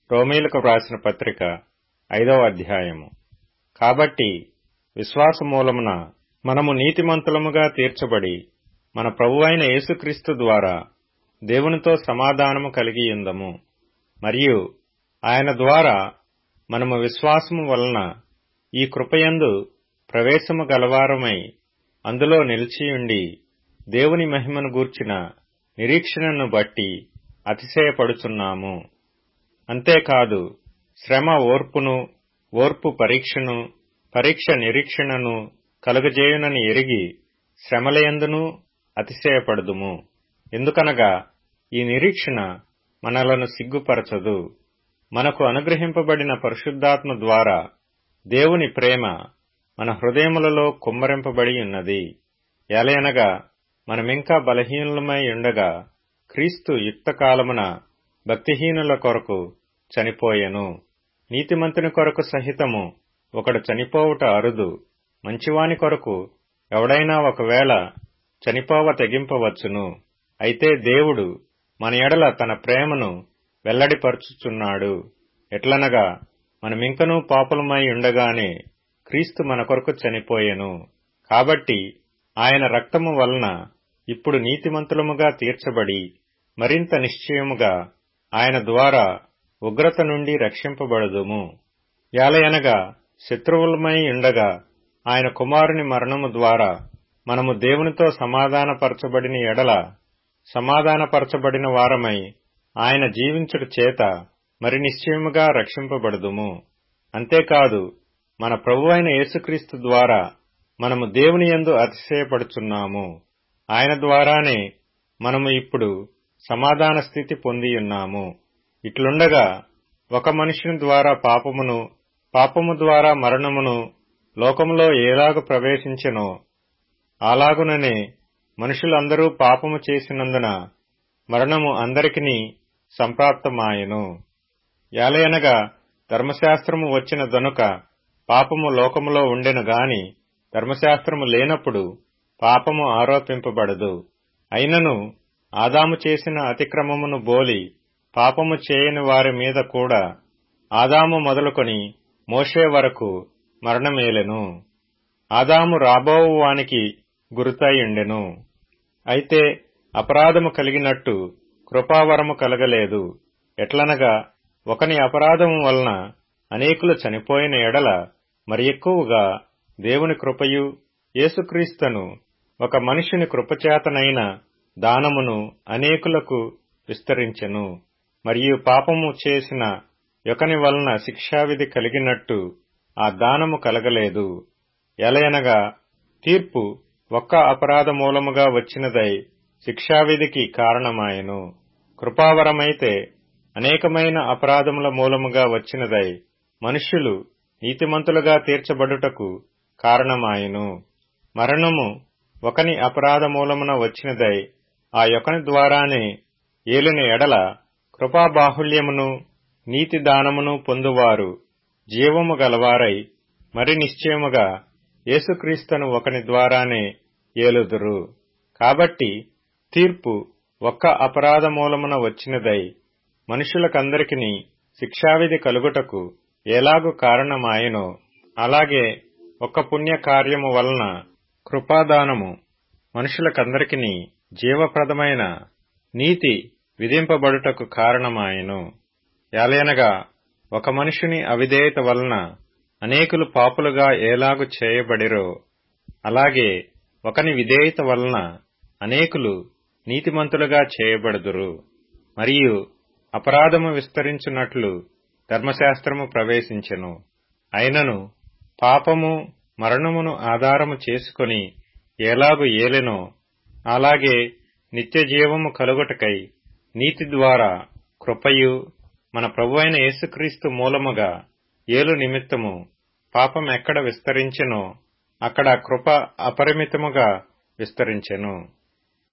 రోమీలకు వ్రాసిన పత్రిక ఐదవ అధ్యాయము కాబట్టి విశ్వాస మూలమున మనము నీతిమంతులముగా తీర్చబడి మన ప్రభువైన యేసుక్రీస్తు ద్వారా దేవునితో సమాధానము కలిగియుందము మరియు ఆయన ద్వారా మనము విశ్వాసము వలన ఈ కృపయందు ప్రవేశము గలవారమై అందులో నిలిచియుండి దేవుని మహిమను గూర్చిన నిరీక్షణను బట్టి అతిశయపడుచున్నాము అంతేకాదు శ్రమ ఓర్పును ఓర్పు పరీక్షను పరీక్ష నిరీక్షణను కలుగజేయునని ఎరిగి శ్రమలయందును అతిశయపడుదుము ఎందుకనగా ఈ నిరీక్షణ మనలను సిగ్గుపరచదు మనకు అనుగ్రహింపబడిన పరిశుద్ధాత్మ ద్వారా దేవుని ప్రేమ మన హృదయములలో కుమ్మరింపబడి ఉన్నది ఎలయనగా మనమింకా బలహీనులమై ఉండగా క్రీస్తు యుక్తకాలమున భక్తిహీనుల కొరకు చనిపోయెను నీతిమంతుని కొరకు సహితము ఒకడు చనిపోవుట అరుదు మంచివాని కొరకు ఎవడైనా ఒకవేళ చనిపోవ తెగింపవచ్చును అయితే దేవుడు మన ఎడల తన ప్రేమను వెల్లడిపరుచుచున్నాడు ఎట్లనగా మనమింకనూ పాపులమై ఉండగానే క్రీస్తు మన కొరకు చనిపోయెను కాబట్టి ఆయన రక్తము వలన ఇప్పుడు నీతిమంతులముగా తీర్చబడి మరింత నిశ్చయముగా ఆయన ద్వారా ఉగ్రత నుండి రక్షింపబడదుము యాలయనగా శత్రువులమై ఉండగా ఆయన కుమారుని మరణము ద్వారా మనము దేవునితో సమాధానపరచబడిన ఎడల సమాధానపరచబడిన వారమై ఆయన జీవించుట చేత మరి నిశ్చయముగా రక్షింపబడదుము అంతేకాదు మన ప్రభువైన యేసుక్రీస్తు ద్వారా మనము దేవుని యందు అతిశయపడుచున్నాము ఆయన ద్వారానే మనము ఇప్పుడు సమాధాన స్థితి పొందియున్నాము ఇట్లుండగా ఒక మనుషుని ద్వారా పాపమును పాపము ద్వారా మరణమును లోకములో ఏలాగు ప్రవేశించెనో అలాగుననే మనుషులందరూ పాపము చేసినందున మరణము అందరికిని సంప్రాప్తమాయెను యాలయనగా ధర్మశాస్త్రము వచ్చిన దనుక పాపము లోకములో ఉండెను గాని ధర్మశాస్త్రము లేనప్పుడు పాపము ఆరోపింపబడదు అయినను ఆదాము చేసిన అతిక్రమమును బోలి పాపము చేయని వారి మీద కూడా ఆదాము మొదలుకొని మోషే వరకు మరణమేలెను ఆదాము రాబోవు వానికి గురుతయుండెను అయితే అపరాధము కలిగినట్టు కృపావరము కలగలేదు ఎట్లనగా ఒకని అపరాధము వలన అనేకులు చనిపోయిన ఎడల మరి ఎక్కువగా దేవుని కృపయు యేసుక్రీస్తును ఒక మనిషిని కృపచేతనైన దానమును అనేకులకు విస్తరించెను మరియు పాపము చేసిన యొకని వలన శిక్షావిధి కలిగినట్టు ఆ దానము కలగలేదు ఎలయనగా తీర్పు ఒక్క అపరాధ మూలముగా వచ్చినదై శిక్షావిధికి కారణమాయెను కృపావరమైతే అనేకమైన అపరాధముల మూలముగా వచ్చినదై మనుష్యులు నీతిమంతులుగా తీర్చబడుటకు కారణమాయెను మరణము ఒకని అపరాధ మూలమున వచ్చినదై ఆ యొకని ద్వారానే ఏలిన ఎడల కృపాబాహుల్యమును నీతి దానమును పొందువారు జీవము గలవారై మరి నిశ్చయముగా యేసుక్రీస్తును ఒకని ద్వారానే ఏలుదురు కాబట్టి తీర్పు ఒక్క అపరాధ మూలమున వచ్చినదై మనుషులకందరికీ శిక్షావిధి కలుగుటకు ఎలాగు కారణమాయనో అలాగే ఒక్క పుణ్య కార్యము వలన కృపాదానము మనుషులకందరికీ జీవప్రదమైన నీతి విధింపబడుటకు కారణమాయెను యాలయనగా ఒక మనుషుని అవిధేయత వలన అనేకులు పాపులుగా ఏలాగు చేయబడిరో అలాగే ఒకని విధేయత వలన అనేకులు నీతిమంతులుగా చేయబడుదురు మరియు అపరాధము విస్తరించున్నట్లు ధర్మశాస్త్రము ప్రవేశించెను అయినను పాపము మరణమును ఆధారము చేసుకొని ఎలాగు ఏలెనో అలాగే నిత్య జీవము కలుగుటకై నీతి ద్వారా కృపయు మన ప్రభువైన యేసుక్రీస్తు మూలముగా ఏలు నిమిత్తము పాపం ఎక్కడ విస్తరించెనో అక్కడ కృప అపరిమితముగా విస్తరించెను